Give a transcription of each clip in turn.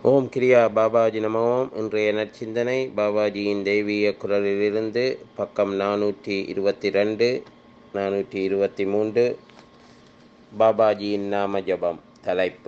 ஓம் கிரியா பாபாஜி நமோம் இன்றைய நற்சிந்தனை பாபாஜியின் தெய்வீக குரலிலிருந்து பக்கம் நானூற்றி இருபத்தி ரெண்டு நானூற்றி இருபத்தி மூன்று பாபாஜியின் நாம ஜபம் தலைப்பு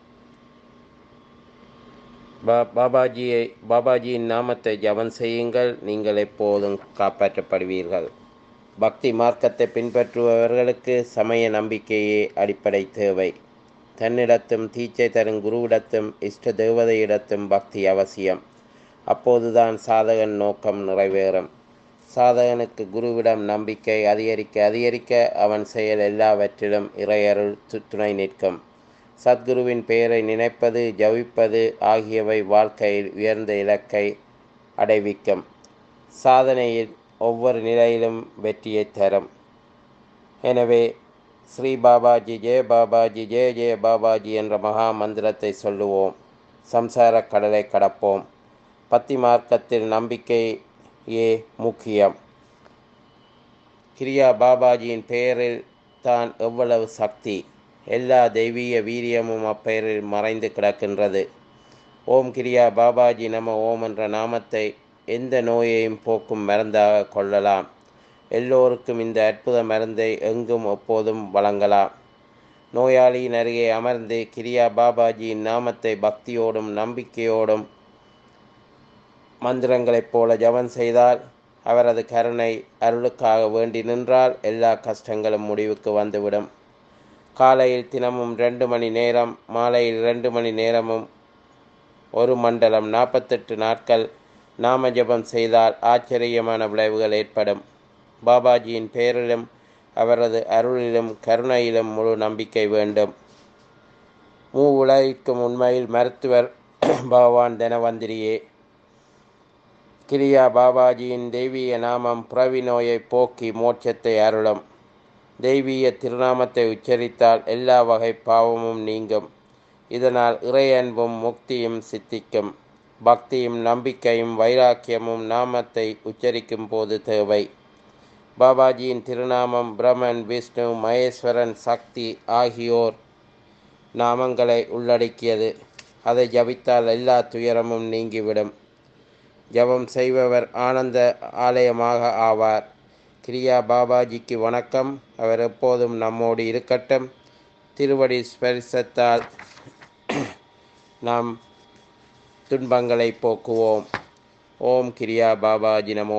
பா பாபாஜியை பாபாஜியின் நாமத்தை ஜபம் செய்யுங்கள் நீங்கள் எப்போதும் காப்பாற்றப்படுவீர்கள் பக்தி மார்க்கத்தை பின்பற்றுபவர்களுக்கு சமய நம்பிக்கையே அடிப்படை தேவை தன்னிடத்தும் தீச்சை தரும் குருவிடத்தும் இஷ்ட தேவதையிடத்தும் பக்தி அவசியம் அப்போதுதான் சாதகன் நோக்கம் நிறைவேறும் சாதகனுக்கு குருவிடம் நம்பிக்கை அதிகரிக்க அதிகரிக்க அவன் செயல் எல்லாவற்றிலும் இறையருள் துணை நிற்கும் சத்குருவின் பெயரை நினைப்பது ஜவிப்பது ஆகியவை வாழ்க்கையில் உயர்ந்த இலக்கை அடைவிக்கும் சாதனையில் ஒவ்வொரு நிலையிலும் வெற்றியை தரும் எனவே ஸ்ரீ பாபாஜி ஜெய பாபாஜி ஜெய ஜெய பாபாஜி என்ற மகா மந்திரத்தை சொல்லுவோம் சம்சார கடலை கடப்போம் பத்தி மார்க்கத்தில் நம்பிக்கையே முக்கியம் கிரியா பாபாஜியின் பெயரில் தான் எவ்வளவு சக்தி எல்லா தெய்வீக வீரியமும் அப்பெயரில் மறைந்து கிடக்கின்றது ஓம் கிரியா பாபாஜி நம ஓம் என்ற நாமத்தை எந்த நோயையும் போக்கும் மருந்தாக கொள்ளலாம் எல்லோருக்கும் இந்த அற்புத மருந்தை எங்கும் எப்போதும் வழங்கலாம் நோயாளியின் அருகே அமர்ந்து கிரியா பாபாஜியின் நாமத்தை பக்தியோடும் நம்பிக்கையோடும் மந்திரங்களைப் போல ஜபம் செய்தால் அவரது கருணை அருளுக்காக வேண்டி நின்றால் எல்லா கஷ்டங்களும் முடிவுக்கு வந்துவிடும் காலையில் தினமும் ரெண்டு மணி நேரம் மாலையில் ரெண்டு மணி நேரமும் ஒரு மண்டலம் நாற்பத்தெட்டு நாட்கள் நாம ஜபம் செய்தால் ஆச்சரியமான விளைவுகள் ஏற்படும் பாபாஜியின் பெயரிலும் அவரது அருளிலும் கருணையிலும் முழு நம்பிக்கை வேண்டும் மூ உலகிற்கும் உண்மையில் மருத்துவர் பகவான் தனவந்திரியே கிரியா பாபாஜியின் தெய்வீக நாமம் பிறவி நோயை போக்கி மோட்சத்தை அருளும் தெய்வீக திருநாமத்தை உச்சரித்தால் எல்லா வகை பாவமும் நீங்கும் இதனால் இறை அன்பும் முக்தியும் சித்திக்கும் பக்தியும் நம்பிக்கையும் வைராக்கியமும் நாமத்தை உச்சரிக்கும் போது தேவை பாபாஜியின் திருநாமம் பிரம்மன் விஷ்ணு மகேஸ்வரன் சக்தி ஆகியோர் நாமங்களை உள்ளடக்கியது அதை ஜபித்தால் எல்லா துயரமும் நீங்கிவிடும் ஜபம் செய்பவர் ஆனந்த ஆலயமாக ஆவார் கிரியா பாபாஜிக்கு வணக்கம் அவர் எப்போதும் நம்மோடு இருக்கட்டும் திருவடி ஸ்பரிசத்தால் நாம் துன்பங்களை போக்குவோம் ஓம் கிரியா பாபாஜி நமோ